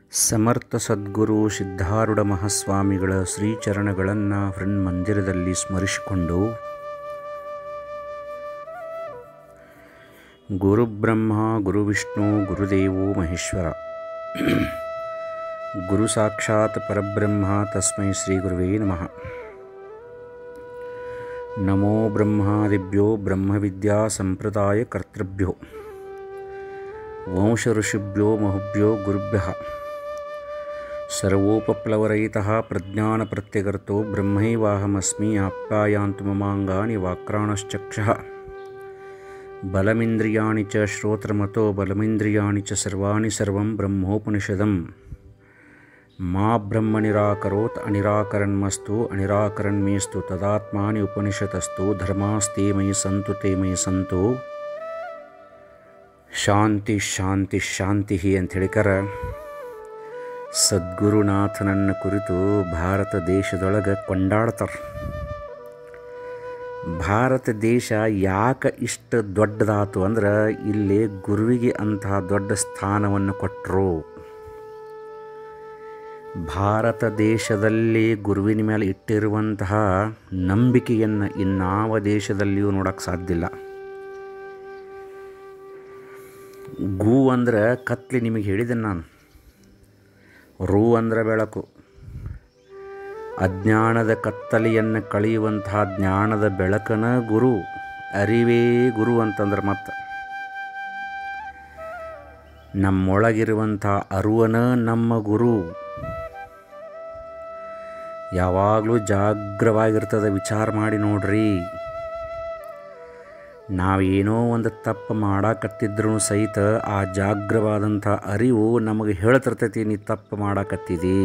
ಸಮರ್ಥ ಸದ್ಗುರು ಸಿದ್ಧಾರೂಢ ಮಹಾಸ್ವಾಮಿಗಳ ಶ್ರೀಚರಣಗಳನ್ನು ಮಂದಿರದಲ್ಲಿ ಸ್ಮರಿಸಿಕೊಂಡು ಗುರುಬ್ರಹ್ಮ ಗುರುವಿಷ್ಣು ಗುರುದೇವೋ ಮಹೇಶ್ವರ ಗುರು ಸಾಕ್ಷಾತ್ ಪರಬ್ರಹ್ಮ ತಸ್ಮೈ ಶ್ರೀ ಗುರುವೇ ನಮಃ ನಮೋ ಬ್ರಹ್ಮಾದಿಭ್ಯೋ ಬ್ರಹ್ಮವಿದ್ಯಾ ಸಂಪ್ರದಾಯ ಕರ್ತೃಭ್ಯೋ ವಂಶ ಋಷಿಭ್ಯೋ ಮಹುಭ್ಯೋ ಗುರುಭ್ಯ ಸರ್ವೋಪಪ್ಲವರಹಿತಃ ಪ್ರಜ್ಞಾನಪ್ರತ್ಯಗರ್ತೋ ಬ್ರಹ್ಮೈವಾಹಮಸ್ಮಿ ಆಪ್ಯಾಯಾಂತು ಮಮಾಂಗಾನಿ ವಾಕ್ರಾಣಶ್ಚಕ್ಷಃ ಬಲಮಿಂದ್ರಿಯಾಣಿ ಚ ಶ್ರೋತ್ರಮತೋ ಬಲಮಿಂದ್ರಿಯಾಣಿ ಚ ಸರ್ವಾಣಿ ಸರ್ವಂ ಬ್ರಹ್ಮೋಪನಿಷದಂ ಮಾ ಬ್ರಹ್ಮ ನಿರಾಕರೋತ್ ಅನಿರಾಕರನ್ಮಸ್ತು ಅನಿರಾಕರನ್ಮೇಸ್ತು ತದಾತ್ಮಾನಿ ಉಪನಿಷತಸ್ತು ಧರ್ಮಾಸ್ತೆ ಮಯಿ ಸಂತು ತೇ ಮಯಿ ಸಂತು ಶಾಂತಿ ಶಾಂತಿ ಶಾಂತಿ ಅಂತ ಹೇಳಿಕರ ಸದ್ಗುರುನಾಥನನ್ನು ಕುರಿತು ಭಾರತ ದೇಶದೊಳಗೆ ಕೊಂಡಾಡ್ತಾರೆ ಭಾರತ ದೇಶ ಯಾಕೆ ಇಷ್ಟು ದೊಡ್ಡದಾತು ಅಂದ್ರೆ ಇಲ್ಲಿ ಗುರುವಿಗೆ ಅಂತಹ ದೊಡ್ಡ ಸ್ಥಾನವನ್ನು ಕೊಟ್ಟರು ಭಾರತ ದೇಶದಲ್ಲಿ ಗುರುವಿನ ಮೇಲೆ ಇಟ್ಟಿರುವಂತಹ ನಂಬಿಕೆಯನ್ನು ಇನ್ನಾವ ದೇಶದಲ್ಲಿಯೂ ನೋಡೋಕ್ಕೆ ಸಾಧ್ಯ ಇಲ್ಲ ಗು ಅಂದ್ರೆ ಕತ್ಲಿ ನಿಮಗೆ ಹೇಳಿದೆ ನಾನು ರು ಅಂದ್ರೆ ಬೆಳಕು ಅಜ್ಞಾನದ ಕತ್ತಲೆಯನ್ನು ಕಳೆಯುವಂತಹ ಜ್ಞಾನದ ಬೆಳಕನ ಗುರು ಅರಿವೇ ಗುರು ಅಂತಂದ್ರೆ ಮತ್ತೆ ನಮ್ಮೊಳಗಿರುವಂಥ ಅರುವನ ನಮ್ಮ ಗುರು ಯಾವಾಗಲೂ ಜಾಗ್ರವಾಗಿರ್ತದೆ ವಿಚಾರ ಮಾಡಿ ನೋಡ್ರಿ ನಾವೇನೋ ಒಂದು ತಪ್ಪು ಮಾಡಾಕತ್ತಿದ್ರೂ ಸಹಿತ ಆ ಜಾಗ್ರವಾದಂಥ ಅರಿವು ನಮಗೆ ಹೇಳ್ತಿರ್ತೈತಿ ನೀ ತಪ್ಪು ಮಾಡಾಕತ್ತಿದಿ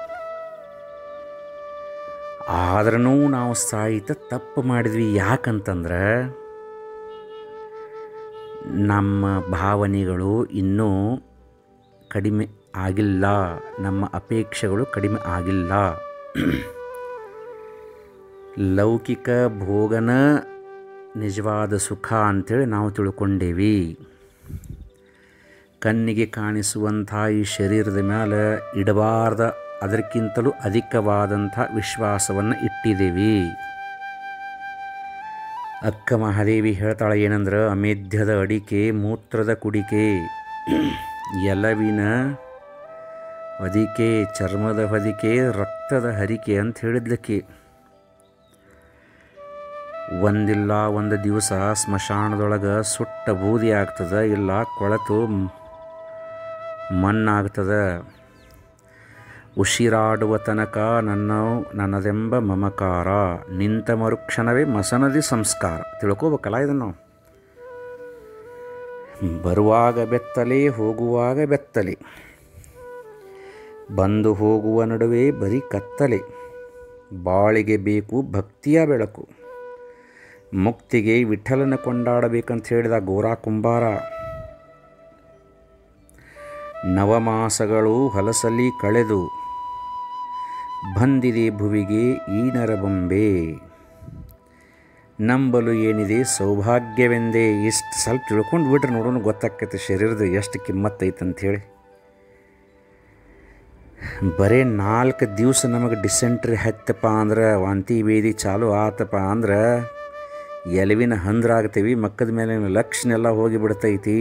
ಆದ್ರೂ ನಾವು ಸಹಿತ ತಪ್ಪು ಮಾಡಿದ್ವಿ ಯಾಕಂತಂದ್ರೆ ನಮ್ಮ ಭಾವನೆಗಳು ಇನ್ನೂ ಕಡಿಮೆ ಆಗಿಲ್ಲ ನಮ್ಮ ಅಪೇಕ್ಷೆಗಳು ಕಡಿಮೆ ಆಗಿಲ್ಲ ಲೌಕಿಕ ಭೋಗನ ನಿಜವಾದ ಸುಖ ಅಂಥೇಳಿ ನಾವು ತಿಳ್ಕೊಂಡೇವಿ ಕಣ್ಣಿಗೆ ಕಾಣಿಸುವಂಥ ಈ ಶರೀರದ ಮೇಲೆ ಇಡಬಾರ್ದ ಅದಕ್ಕಿಂತಲೂ ಅಧಿಕವಾದಂಥ ವಿಶ್ವಾಸವನ್ನು ಇಟ್ಟಿದ್ದೇವೆ ಅಕ್ಕ ಮಹಾದೇವಿ ಹೇಳ್ತಾಳೆ ಏನಂದ್ರೆ ಅಮೇಧ್ಯದ ಅಡಿಕೆ ಮೂತ್ರದ ಕುಡಿಕೆ ಎಲವಿನ ಹೊದಿಕೆ ಚರ್ಮದ ಹೊದಿಕೆ ರಕ್ತದ ಹರಿಕೆ ಅಂತ ಹೇಳಿದ್ಲಕ್ಕೆ ಒಂದಿಲ್ಲ ಒಂದು ದಿವಸ ಸ್ಮಶಾನದೊಳಗೆ ಸುಟ್ಟ ಬೂದಿ ಆಗ್ತದೆ ಇಲ್ಲ ಕೊಳೆತು ಮಣ್ಣಾಗ್ತದೆ ಉಸಿರಾಡುವ ತನಕ ನನ್ನ ನನ್ನದೆಂಬ ಮಮಕಾರ ನಿಂತ ಮರುಕ್ಷಣವೇ ಮಸನದಿ ಸಂಸ್ಕಾರ ತಿಳ್ಕೋಬೇಕಲ್ಲ ಇದನ್ನು ನಾವು ಬರುವಾಗ ಬೆತ್ತಲೆ ಹೋಗುವಾಗ ಬೆತ್ತಲೆ ಬಂದು ಹೋಗುವ ನಡುವೆ ಬರೀ ಕತ್ತಲೆ ಬಾಳಿಗೆ ಬೇಕು ಭಕ್ತಿಯ ಬೆಳಕು ಮುಕ್ತಿಗೆ ವಿಠಲನ ಕೊಂಡಾಡಬೇಕಂತ ಹೇಳಿದ ಗೋರಾ ಕುಂಬಾರ ನವಮಾಸಗಳು ಹೊಲಸಲಿ ಕಳೆದು ಬಂದಿದೆ ಭುವಿಗೆ ಈ ನರಬೊಂಬೆ ನಂಬಲು ಏನಿದೆ ಸೌಭಾಗ್ಯವೆಂದೇ ಇಷ್ಟು ಸ್ವಲ್ಪ ತಿಳ್ಕೊಂಡು ಬಿಟ್ರೆ ನೋಡೋಣ ಗೊತ್ತಾಗ್ತೈತೆ ಶರೀರದ ಎಷ್ಟು ಕಿಮ್ಮತ್ತೈತೆ ಅಂಥೇಳಿ ಬರೀ ನಾಲ್ಕು ದಿವಸ ನಮಗೆ ಡಿಸೆಂಟ್ರಿ ಹತ್ತಪ್ಪ ಅಂದ್ರೆ ವಾಂತಿ ಬೇದಿ ಚಾಲು ಆತಪ್ಪ ಅಂದ್ರೆ ಎಲವಿನ ಹಂದ್ರಾಗ್ತೀವಿ ಮಕ್ಕದ ಮೇಲಿನ ಲಕ್ಷಣೆಲ್ಲ ಹೋಗಿಬಿಡ್ತೈತಿ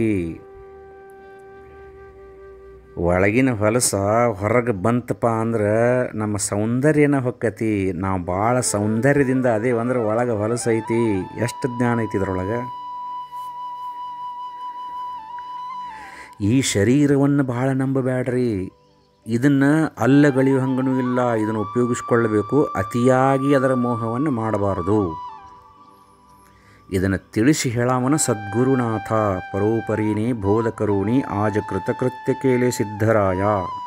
ಒಳಗಿನ ಹೊಲಸ ಹೊರಗೆ ಬಂತಪ್ಪ ಅಂದ್ರೆ ನಮ್ಮ ಸೌಂದರ್ಯನ ಹೊಕ್ಕತಿ ನಾವು ಭಾಳ ಸೌಂದರ್ಯದಿಂದ ಅದೇ ಅಂದ್ರೆ ಒಳಗೆ ಹೊಲಸ ಐತಿ ಎಷ್ಟು ಜ್ಞಾನ ಐತಿ ಇದ್ರೊಳಗೆ ಈ ಶರೀರವನ್ನು ಭಾಳ ನಂಬಬೇಡ್ರಿ ಇದನ್ನು ಅಲ್ಲಗಳಿಯೋ ಹಂಗನೂ ಇಲ್ಲ ಇದನ್ನು ಉಪಯೋಗಿಸ್ಕೊಳ್ಳಬೇಕು ಅತಿಯಾಗಿ ಅದರ ಮೋಹವನ್ನು ಮಾಡಬಾರದು ಇದನ್ನು ತಿಳಿಸಿ ಹೇಳಾಮನ ಸದ್ಗುರುನಾಥ ಪರೋಪರೀನಿ ಬೋಧಕರೂಣಿ ಆಜ ಕೃತಕೃತ್ಯ ಕೇಳೆ ಸಿದ್ಧರಾಯ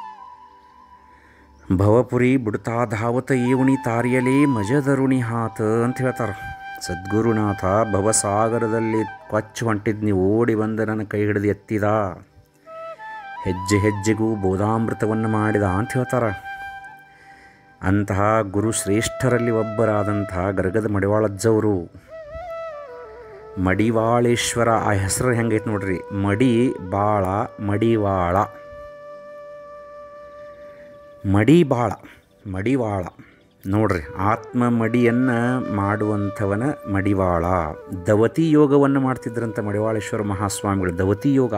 ಭವಪುರಿ ಬುಡ್ತಾ ಧಾವತ ಏವಣಿ ತಾರಿಯಲೇ ಮಜದರುಣಿ ಹಾತ ಅಂತ ಹೇಳ್ತಾರೆ ಸದ್ಗುರುನಾಥ ಭವಸಾಗರದಲ್ಲಿ ಕೊಚ್ಚು ಹೊಂಟಿದ್ ನೀವು ಓಡಿ ಬಂದ ನನ್ನ ಕೈ ಹಿಡಿದು ಎತ್ತಿದ ಹೆಜ್ಜೆ ಹೆಜ್ಜೆಗೂ ಬೋಧಾಮೃತವನ್ನು ಮಾಡಿದ ಅಂತ ಹೇಳ್ತಾರೆ ಅಂತಹ ಗುರು ಶ್ರೇಷ್ಠರಲ್ಲಿ ಒಬ್ಬರಾದಂತಹ ಗರಗದ ಮಡಿವಾಳಜ್ಜವರು ಮಡಿವಾಳೇಶ್ವರ ಆ ಹೆಸರು ಹೆಂಗೈತೆ ನೋಡ್ರಿ ಮಡಿ ಬಾಳ ಮಡಿವಾಳ ಮಡಿವಾಳ ಮಡಿವಾಳ ನೋಡ್ರಿ ಆತ್ಮ ಮಡಿಯನ್ನು ಮಾಡುವಂಥವನ ಮಡಿವಾಳ ದವತಿ ಯೋಗವನ್ನು ಮಾಡ್ತಿದ್ರಂಥ ಮಡಿವಾಳೇಶ್ವರ ಮಹಾಸ್ವಾಮಿಗಳು ದವತಿ ಯೋಗ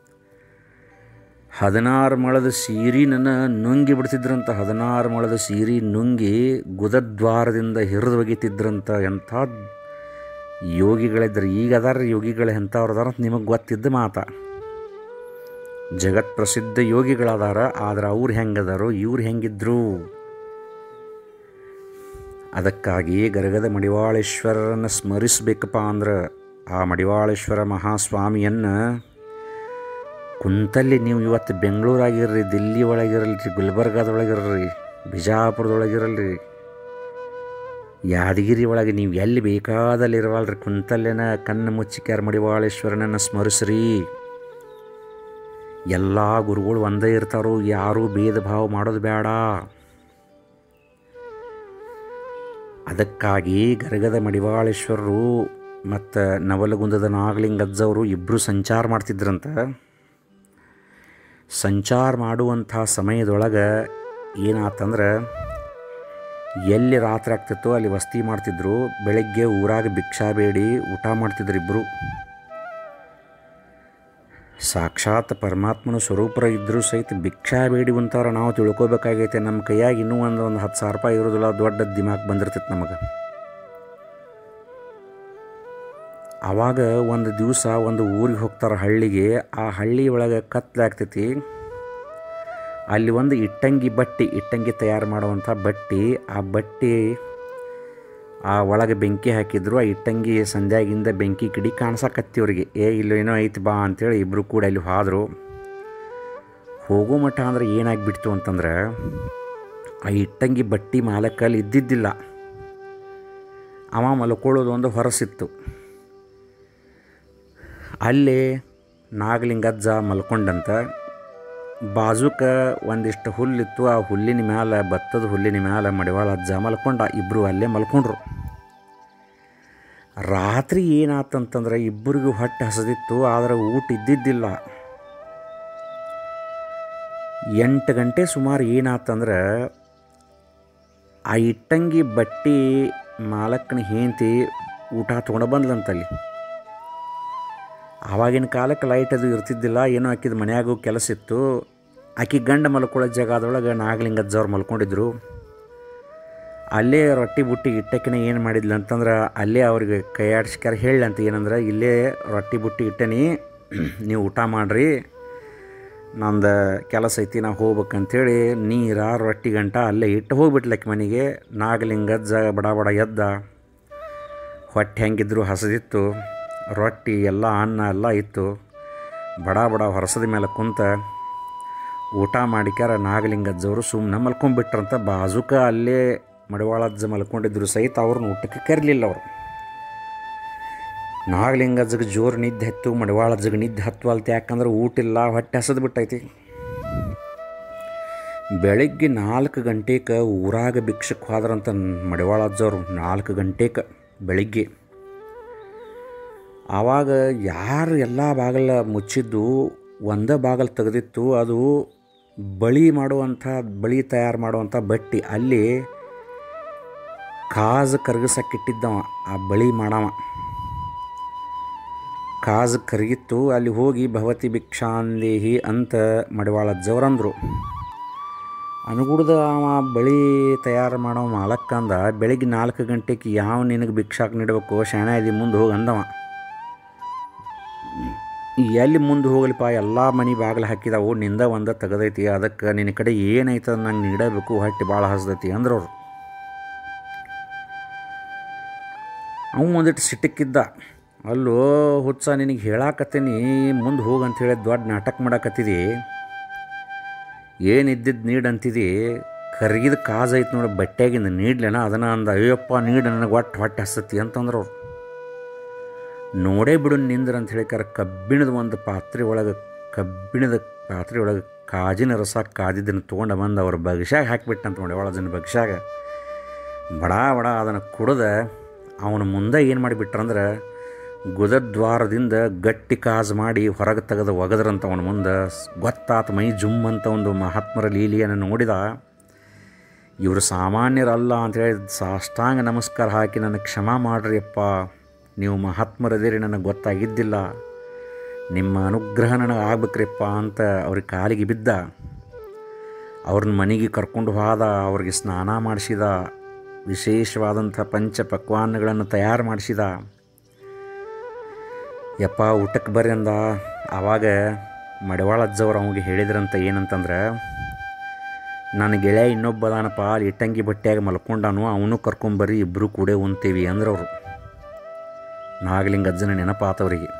ಹದಿನಾರು ಮೊಳದ ಸೀರಿನನ್ನು ನುಂಗಿ ಬಿಡ್ತಿದ್ರಂತ ಹದಿನಾರು ಮೊಳದ ಸೀರಿ ನುಂಗಿ ಗುದದ್ವಾರದಿಂದ ಹಿರಿದು ಒಗಿತಿದ್ರಂತ ಎಂಥ ಯೋಗಿಗಳಿದ್ರು ಈಗ ಅದಾರ ಯೋಗಿಗಳು ಎಂಥವ್ರು ಅದಾರ ಅಂತ ನಿಮಗೆ ಗೊತ್ತಿದ್ದ ಮಾತ ಜಗತ್ ಪ್ರಸಿದ್ಧ ಯೋಗಿಗಳದಾರ ಆದ್ರೆ ಅವ್ರು ಹೆಂಗದಾರೋ ಇವ್ರು ಹೆಂಗಿದ್ರು ಅದಕ್ಕಾಗಿ ಗರಗದ ಮಡಿವಾಳೇಶ್ವರರನ್ನು ಸ್ಮರಿಸಬೇಕಪ್ಪ ಅಂದ್ರೆ ಆ ಮಡಿವಾಳೇಶ್ವರ ಮಹಾಸ್ವಾಮಿಯನ್ನು ಕುಂತಲ್ಲಿ ನೀವು ಇವತ್ತು ಬೆಂಗಳೂರಾಗಿರ್ರಿ ದಿಲ್ಲಿ ಒಳಗಿರಲ್ರಿ ಗುಲ್ಬರ್ಗಾದೊಳಗಿರಲ್ರಿ ಬಿಜಾಪುರದೊಳಗಿರಲ್ರಿ ಯಾದಗಿರಿ ಒಳಗೆ ನೀವು ಎಲ್ಲಿ ಬೇಕಾದಲ್ಲಿ ಇರವಲ್ರಿ ಕುಂತಲ್ಲೇನ ಕಣ್ಣು ಮುಚ್ಚಿಕ್ಯಾರ ಮಡಿವಾಳೇಶ್ವರನನ್ನು ಸ್ಮರಿಸ್ರಿ ಎಲ್ಲ ಗುರುಗಳು ಒಂದೇ ಇರ್ತಾರೋ ಯಾರೂ ಭೇದ ಭಾವ ಮಾಡೋದು ಬೇಡ ಅದಕ್ಕಾಗಿ ಗರಗದ ಮಡಿವಾಳೇಶ್ವರರು ಮತ್ತು ನವಲಗುಂದದ ನಾಗಲಿಂಗಜ್ಜವರು ಇಬ್ಬರು ಸಂಚಾರ ಮಾಡ್ತಿದ್ರಂತ ಸಂಚಾರ ಮಾಡುವಂಥ ಸಮಯದೊಳಗೆ ಏನಾತಂದ್ರೆ ಎಲ್ಲಿ ರಾತ್ರಿ ಆಗ್ತಿತ್ತೋ ಅಲ್ಲಿ ವಸ್ತಿ ಮಾಡ್ತಿದ್ರು ಬೆಳಗ್ಗೆ ಊರಾಗ ಭಿಕ್ಷಾ ಬೇಡಿ ಊಟ ಮಾಡ್ತಿದ್ರು ಇಬ್ಬರು ಸಾಕ್ಷಾತ್ ಪರಮಾತ್ಮನ ಸ್ವರೂಪರ ಇದ್ದರೂ ಸಹಿತ ಭಿಕ್ಷಾ ಬೇಡಿ ಉಂತಾರ ನಾವು ತಿಳ್ಕೊಬೇಕಾಗೈತೆ ನಮ್ಮ ಕೈಯಾಗ ಇನ್ನೂ ಒಂದು ಒಂದು ಹತ್ತು ಸಾವಿರ ರೂಪಾಯಿ ಇರೋದಿಲ್ಲ ದೊಡ್ಡ ದಿಮಾಕ್ ಬಂದಿರ್ತೈತೆ ನಮಗೆ ಆವಾಗ ಒಂದು ದಿವಸ ಒಂದು ಊರಿಗೆ ಹೋಗ್ತಾರೆ ಹಳ್ಳಿಗೆ ಆ ಹಳ್ಳಿ ಒಳಗೆ ಕತ್ಲಾಗ್ತೈತಿ ಅಲ್ಲಿ ಒಂದು ಇಟ್ಟಂಗಿ ಬಟ್ಟಿ ಇಟ್ಟಂಗಿ ತಯಾರು ಮಾಡುವಂಥ ಬಟ್ಟಿ ಆ ಬಟ್ಟಿ ಆ ಒಳಗೆ ಬೆಂಕಿ ಹಾಕಿದ್ರು ಆ ಇಟ್ಟಂಗಿ ಸಂಧ್ಯಾಗಿಂದ ಬೆಂಕಿ ಕಿಡಿ ಕಾಣಿಸಕತ್ತಿವ್ರಿಗೆ ಏ ಇಲ್ಲೇನೋ ಐತಿ ಬಾ ಅಂತೇಳಿ ಇಬ್ಬರು ಕೂಡ ಅಲ್ಲಿ ಹೋದರು ಹೋಗೋ ಮಠ ಅಂದ್ರೆ ಏನಾಗಿಬಿಡ್ತು ಅಂತಂದ್ರೆ ಆ ಇಟ್ಟಂಗಿ ಬಟ್ಟಿ ಮಾಲಕ್ಕಲ್ಲಿ ಇದ್ದಿದ್ದಿಲ್ಲ ಅವ ಮಲ್ಕೊಳ್ಳೋದು ಒಂದು ಹೊರಸಿತ್ತು ಅಲ್ಲಿ ನಾಗಲಿಂಗಜ್ಜ ಮಲ್ಕೊಂಡಂತ ಬಾಜುಕ ಒಂದಿಷ್ಟು ಹುಲ್ಲಿತ್ತು ಆ ಹುಲ್ಲಿನ ಮ್ಯಾಲೆ ಭತ್ತದ ಹುಲ್ಲಿನ ಮ್ಯಾಲೆ ಮಡಿವಾಳ ಅಜ್ಜ ಮಲ್ಕೊಂಡ ಇಬ್ಬರು ಅಲ್ಲೇ ಮಲ್ಕೊಂಡ್ರು ರಾತ್ರಿ ಏನಾತಂತಂದ್ರೆ ಇಬ್ಬರಿಗೂ ಹೊಟ್ಟೆ ಹಸದಿತ್ತು ಆದರೆ ಊಟ ಇದ್ದಿದ್ದಿಲ್ಲ ಎಂಟು ಗಂಟೆ ಸುಮಾರು ಏನಾತಂದ್ರೆ ಆ ಇಟ್ಟಂಗಿ ಬಟ್ಟಿ ಮಾಲಕ್ಕನ ಹೆಂಡತಿ ಊಟ ತೊಗೊಂಡು ಬಂದ್ಲಂತಲ್ಲಿ ಆವಾಗಿನ ಕಾಲಕ್ಕೆ ಲೈಟ್ ಅದು ಇರ್ತಿದ್ದಿಲ್ಲ ಏನೋ ಆಕಿದ ಮನ್ಯಾಗೂ ಕೆಲಸ ಇತ್ತು ಆಕಿ ಗಂಡ ಮಲ್ಕೊಳ್ಳೋ ಜಾಗದೊಳಗೆ ನಾಗಲಿಂಗಜ್ಜವ್ರು ಮಲ್ಕೊಂಡಿದ್ರು ಅಲ್ಲೇ ರೊಟ್ಟಿ ಬುಟ್ಟಿ ಇಟ್ಟಕಿನ ಏನು ಮಾಡಿದ್ಲು ಅಂತಂದ್ರೆ ಅಲ್ಲೇ ಅವ್ರಿಗೆ ಕೈಯಾಡಿಸ್ಕಾರ ಹೇಳಿ ಅಂತ ಏನಂದ್ರೆ ಇಲ್ಲೇ ರೊಟ್ಟಿ ಬುಟ್ಟಿ ಇಟ್ಟನಿ ನೀವು ಊಟ ಮಾಡಿರಿ ನಂದು ಕೆಲಸ ಐತಿ ನಾ ಹೋಗ್ಬೇಕಂತೇಳಿ ನೀರ ರೊಟ್ಟಿ ಗಂಟ ಅಲ್ಲೇ ಇಟ್ಟು ಹೋಗ್ಬಿಟ್ಲಕ್ಕೆ ಮನೆಗೆ ನಾಗಲಿಂಗಜ್ಜ ಬಡ ಬಡ ಎದ್ದ ಹೊಟ್ಟೆ ಹೆಂಗಿದ್ರು ಹಸದಿತ್ತು ರೊಟ್ಟಿ ಎಲ್ಲ ಅನ್ನ ಎಲ್ಲ ಇತ್ತು ಬಡ ಬಡ ಹೊರಸದ ಮೇಲೆ ಕುಂತ ಊಟ ಮಾಡಿಕ್ಯಾರ ನಾಗಲಿಂಗಜ್ಜವರು ಸುಮ್ಮನೆ ಮಲ್ಕೊಂಡ್ಬಿಟ್ರಂತ ಬಾಜುಕ ಅಲ್ಲೇ ಮಡಿವಾಳಜ್ಜ ಮಲ್ಕೊಂಡಿದ್ರು ಸಹಿತ ಅವ್ರನ್ನ ಊಟಕ್ಕೆ ಕರಲಿಲ್ಲ ಅವರು ನಾಗಲಿಂಗಜ್ಜಗೆ ಜೋರು ನಿದ್ದೆ ಹತ್ತು ಮಡಿವಾಳಜ್ಜಗೆ ನಿದ್ದೆ ಹತ್ತುವಲ್ತು ಯಾಕಂದ್ರೆ ಊಟ ಇಲ್ಲ ಹೊಟ್ಟೆ ಹಸದ್ ಬಿಟ್ಟೈತಿ ಬೆಳಗ್ಗೆ ನಾಲ್ಕು ಗಂಟೆಗೆ ಊರಾಗ ಭಿಕ್ಷಕ್ಕೆ ಹೋದ್ರಂತ ಮಡಿವಾಳಜ್ಜವ್ರು ನಾಲ್ಕು ಗಂಟೆಗೆ ಬೆಳಿಗ್ಗೆ ಆವಾಗ ಯಾರು ಎಲ್ಲ ಬಾಗಲ ಮುಚ್ಚಿದ್ದು ಒಂದೇ ಬಾಗಲು ತೆಗೆದಿತ್ತು ಅದು ಬಳಿ ಮಾಡುವಂಥ ಬಳಿ ತಯಾರು ಮಾಡುವಂಥ ಬಟ್ಟಿ ಅಲ್ಲಿ ಕಾಜು ಕರಗಿಸಕ್ಕಿಟ್ಟಿದ್ದವ ಆ ಬಳಿ ಮಾಡವ ಕಾಜು ಕರಗಿತ್ತು ಅಲ್ಲಿ ಹೋಗಿ ಭವತಿ ಭಿಕ್ಷಾಂದೇಹಿ ಅಂತ ಮಡಿವಾಳಜ್ಜವ್ರಂದರು ಅನುಗುಡ್ದ ಅವ ಬಳಿ ತಯಾರು ಮಾಡೋ ಮಾಲಕ್ಕಂದ ಬೆಳಿಗ್ಗೆ ನಾಲ್ಕು ಗಂಟೆಗೆ ಯಾವ ನಿನಗೆ ಭಿಕ್ಷಾಕ್ ನೀಡಬೇಕು ಶಾಣೆ ಇದೆ ಮುಂದೆ ಹೋಗಿ ಅಂದವ ಎಲ್ಲಿ ಮುಂದೆ ಹೋಗಲಿಪ್ಪ ಎಲ್ಲ ಮನೆ ಬಾಗಿಲು ಹಾಕಿದಾವು ನಿಂದ ಒಂದ ತೆಗೆದೈತಿ ಅದಕ್ಕೆ ನಿನ್ನ ಕಡೆ ಏನೈತೆ ನಂಗೆ ನೀಡಬೇಕು ಹೊಟ್ಟೆ ಭಾಳ ಹಸ್ದೈತಿ ಅಂದ್ರೆ ಅವ್ರು ಅವ ಒಂದಿಟ್ಟು ಸಿಟ್ಟಕ್ಕಿದ್ದ ಅಲ್ಲೋ ಹುಚ್ಚ ನಿನಗೆ ಹೇಳಾಕತ್ತೀನಿ ಮುಂದೆ ಹೋಗು ಅಂತ ಹೇಳಿ ದೊಡ್ಡ ನಾಟಕ ಮಾಡಾಕತ್ತಿದಿ ಏನಿದ್ದಿದ್ದು ನೀಡ್ ಅಂತಿದಿ ಕರಗಿದ ಕಾಜ್ ಐತೆ ನೋಡಿ ಬಟ್ಟೆಗಿಂದ ನೀಡ್ಲೇನ ಅದನ್ನ ಅಂದ ಅಯ್ಯಪ್ಪ ನೀಡು ನನಗೆ ಒಟ್ಟು ಹೊಟ್ಟೆ ಹಸತಿ ಅಂತಂದ್ರೆ ಅವ್ರು ನೋಡೇ ಬಿಡು ನಿಂದ್ರ ಅಂತ ಹೇಳಿಕಾರ ಕಬ್ಬಿಣದ ಒಂದು ಪಾತ್ರೆ ಒಳಗೆ ಕಬ್ಬಿಣದ ಪಾತ್ರೆ ಒಳಗೆ ಕಾಜಿನ ರಸ ಕಾದಿದ್ದನ್ನು ತೊಗೊಂಡು ಬಂದು ಅವ್ರ ಬಗ್ಸಾಗ ಹಾಕಿಬಿಟ್ಟಂತ ನೋಡಿ ಒಳಜನ ಬಗ್ಸಾಗ ಬಡ ಬಡ ಅದನ್ನು ಕುಡ್ದ ಅವನ ಮುಂದೆ ಏನು ಮಾಡಿಬಿಟ್ರಂದ್ರೆ ಗುದದ್ವಾರದಿಂದ ಗಟ್ಟಿ ಕಾಜು ಮಾಡಿ ಹೊರಗೆ ತೆಗೆದು ಒಗದ್ರಂತ ಅವನ ಮುಂದೆ ಗೊತ್ತಾತ ಮೈ ಜುಮ್ ಅಂತ ಒಂದು ಮಹಾತ್ಮರ ಲೀಲಿಯನ್ನು ನೋಡಿದ ಇವರು ಸಾಮಾನ್ಯರಲ್ಲ ಅಂಥೇಳಿ ಸಾಷ್ಟಾಂಗ ನಮಸ್ಕಾರ ಹಾಕಿ ನನಗೆ ಕ್ಷಮಾ ಮಾಡ್ರಿಯಪ್ಪ ನೀವು ಮಹಾತ್ಮರದಿರಿ ನನಗೆ ಗೊತ್ತಾಗಿದ್ದಿಲ್ಲ ನಿಮ್ಮ ಅನುಗ್ರಹ ನನಗೆ ಆಗ್ಬೇಕ್ರಿಪ್ಪ ಅಂತ ಅವ್ರಿಗೆ ಕಾಲಿಗೆ ಬಿದ್ದ ಅವ್ರನ್ನ ಮನೆಗೆ ಕರ್ಕೊಂಡು ಹೋದ ಅವ್ರಿಗೆ ಸ್ನಾನ ಮಾಡಿಸಿದ ವಿಶೇಷವಾದಂಥ ಪಂಚ ಪಕ್ವಾನ್ನಗಳನ್ನು ತಯಾರು ಮಾಡಿಸಿದ ಯಪ್ಪ ಊಟಕ್ಕೆ ಬರ್ರಿ ಅಂದ ಆವಾಗ ಮಡಿವಾಳ ಅಜ್ಜವ್ರು ಅವಂಗೆ ಹೇಳಿದ್ರಂತ ಏನಂತಂದ್ರೆ ನನ್ನ ಗೆಳೆಯ ಇನ್ನೊಬ್ಬ ಅದಾನಪ್ಪ ಅಲ್ಲಿ ಇಟ್ಟಂಗಿ ಬಟ್ಟೆಯಾಗ ಮಲ್ಕೊಂಡಾನು ಅವನು ಕರ್ಕೊಂಬರ್ರಿ ಇಬ್ಬರು ಕೂಡೇ ಉಣ್ತೀವಿ ಅಂದ್ರೆ ಅವರು ನಾಗಲಿಂಗ ಅಜ್ಜನ ನೆನಪಾತವರಿಗೆ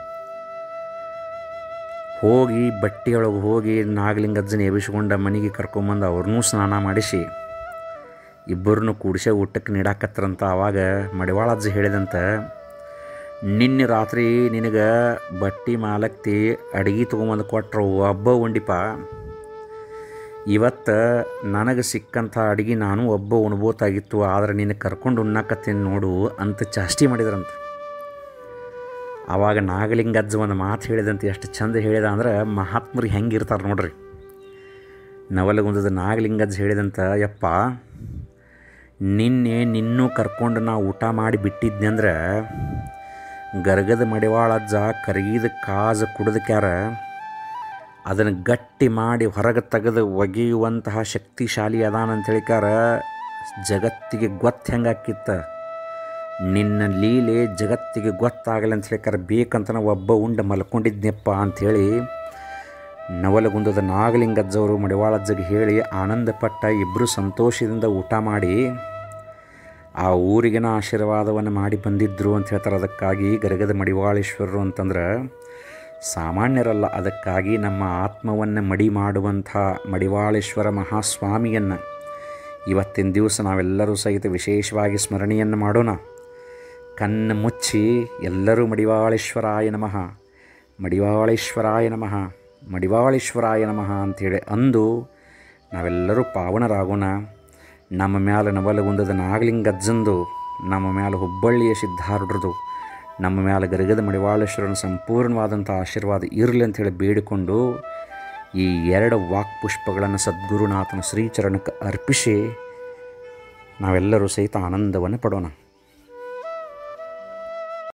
ಹೋಗಿ ಬಟ್ಟೆಯೊಳಗೆ ಹೋಗಿ ನಾಗಲಿಂಗ ಅಜ್ಜನ ಎಬ್ಬಿಸ್ಕೊಂಡ ಮನೆಗೆ ಕರ್ಕೊಂಬಂದು ಅವ್ರನ್ನೂ ಸ್ನಾನ ಮಾಡಿಸಿ ಇಬ್ಬರನ್ನು ಕೂಡಿಸೇ ಊಟಕ್ಕೆ ನೀಡಾಕತ್ರಂತ ಆವಾಗ ಮಡಿವಾಳ ಅಜ್ಜ ಹೇಳಿದಂತ ನಿನ್ನೆ ರಾತ್ರಿ ನಿನಗೆ ಬಟ್ಟಿ ಮಾಲಕ್ತಿ ಅಡಿಗೆ ತೊಗೊಂಬಂದು ಕೊಟ್ರು ಒಬ್ಬ ಉಂಡಿಪ ಇವತ್ತು ನನಗೆ ಸಿಕ್ಕಂಥ ಅಡಿಗೆ ನಾನು ಒಬ್ಬ ಉಣ್ಬೋತಾಗಿತ್ತು ಆದರೆ ನಿನಗೆ ಕರ್ಕೊಂಡು ಉಣ್ಣಾಕತ್ತೀನಿ ನೋಡು ಅಂತ ಚಾಷ್ಟಿ ಮಾಡಿದ್ರಂತ ಆವಾಗ ನಾಗಲಿಂಗಜ್ಜ ಒಂದು ಮಾತು ಹೇಳಿದಂತೆ ಎಷ್ಟು ಚಂದ ಹೇಳಿದ ಅಂದ್ರೆ ಮಹಾತ್ಮರು ಹೆಂಗಿರ್ತಾರೆ ನೋಡ್ರಿ ನವಲಗುಂದದ ನಾಗಲಿಂಗಜ್ಜ ಹೇಳಿದಂತ ಯಪ್ಪ ನಿನ್ನೆ ನಿನ್ನೂ ಕರ್ಕೊಂಡು ನಾ ಊಟ ಮಾಡಿ ಬಿಟ್ಟಿದ್ದೆ ಅಂದ್ರೆ ಗರ್ಗದ ಮಡಿವಾಳಜ್ಜ ಕರಗಿದ ಕಾಜ ಕುಡಿದಕ್ಯಾರ ಅದನ್ನು ಗಟ್ಟಿ ಮಾಡಿ ಹೊರಗೆ ತೆಗೆದು ಒಗೆಯುವಂತಹ ಶಕ್ತಿಶಾಲಿ ಅದಾನ ಹೇಳಿಕಾರ ಜಗತ್ತಿಗೆ ಗೊತ್ತು ಹೆಂಗಾಕಿತ್ತ ನಿನ್ನ ಲೀಲೆ ಜಗತ್ತಿಗೆ ಗೊತ್ತಾಗಲ್ಲ ಅಂತ ಹೇಳಿಕಾರ ಬೇಕಂತ ನಾವು ಒಬ್ಬ ಉಂಡ ಮಲ್ಕೊಂಡಿದ್ನೆಪ್ಪ ಅಂಥೇಳಿ ನವಲಗುಂದದ ನಾಗಲಿಂಗಜ್ಜವರು ಮಡಿವಾಳಜ್ಜಗೆ ಹೇಳಿ ಆನಂದಪಟ್ಟ ಇಬ್ಬರು ಸಂತೋಷದಿಂದ ಊಟ ಮಾಡಿ ಆ ಊರಿಗಿನ ಆಶೀರ್ವಾದವನ್ನು ಮಾಡಿ ಬಂದಿದ್ದರು ಅಂತ ಹೇಳ್ತಾರೆ ಅದಕ್ಕಾಗಿ ಗರಗದ ಮಡಿವಾಳೇಶ್ವರರು ಅಂತಂದ್ರೆ ಸಾಮಾನ್ಯರಲ್ಲ ಅದಕ್ಕಾಗಿ ನಮ್ಮ ಆತ್ಮವನ್ನು ಮಡಿ ಮಾಡುವಂಥ ಮಡಿವಾಳೇಶ್ವರ ಮಹಾಸ್ವಾಮಿಯನ್ನು ಇವತ್ತಿನ ದಿವಸ ನಾವೆಲ್ಲರೂ ಸಹಿತ ವಿಶೇಷವಾಗಿ ಸ್ಮರಣೆಯನ್ನು ಮಾಡೋಣ ಕಣ್ಣು ಮುಚ್ಚಿ ಎಲ್ಲರೂ ಮಡಿವಾಳೇಶ್ವರಾಯ ನಮಃ ಮಡಿವಾಳೇಶ್ವರಾಯ ನಮಃ ಮಡಿವಾಳೇಶ್ವರಾಯ ನಮಃ ಅಂಥೇಳಿ ಅಂದು ನಾವೆಲ್ಲರೂ ಪಾವನರಾಗೋಣ ನಮ್ಮ ಮ್ಯಾಲೆ ನವಲಗುಂದದ ನಾಗಲಿಂಗಜ್ಜಂದು ನಮ್ಮ ಮ್ಯಾಲೆ ಹುಬ್ಬಳ್ಳಿಯ ಸಿದ್ಧಾರೂಢರದು ನಮ್ಮ ಮ್ಯಾಲೆ ಗರಗದ ಮಡಿವಾಳೇಶ್ವರನ ಸಂಪೂರ್ಣವಾದಂಥ ಆಶೀರ್ವಾದ ಇರಲಿ ಅಂಥೇಳಿ ಬೇಡಿಕೊಂಡು ಈ ಎರಡು ವಾಕ್ಪುಷ್ಪಗಳನ್ನು ಸದ್ಗುರುನಾಥನ ಶ್ರೀಚರಣಕ್ಕೆ ಅರ್ಪಿಸಿ ನಾವೆಲ್ಲರೂ ಸಹಿತ ಆನಂದವನ್ನು ಪಡೋಣ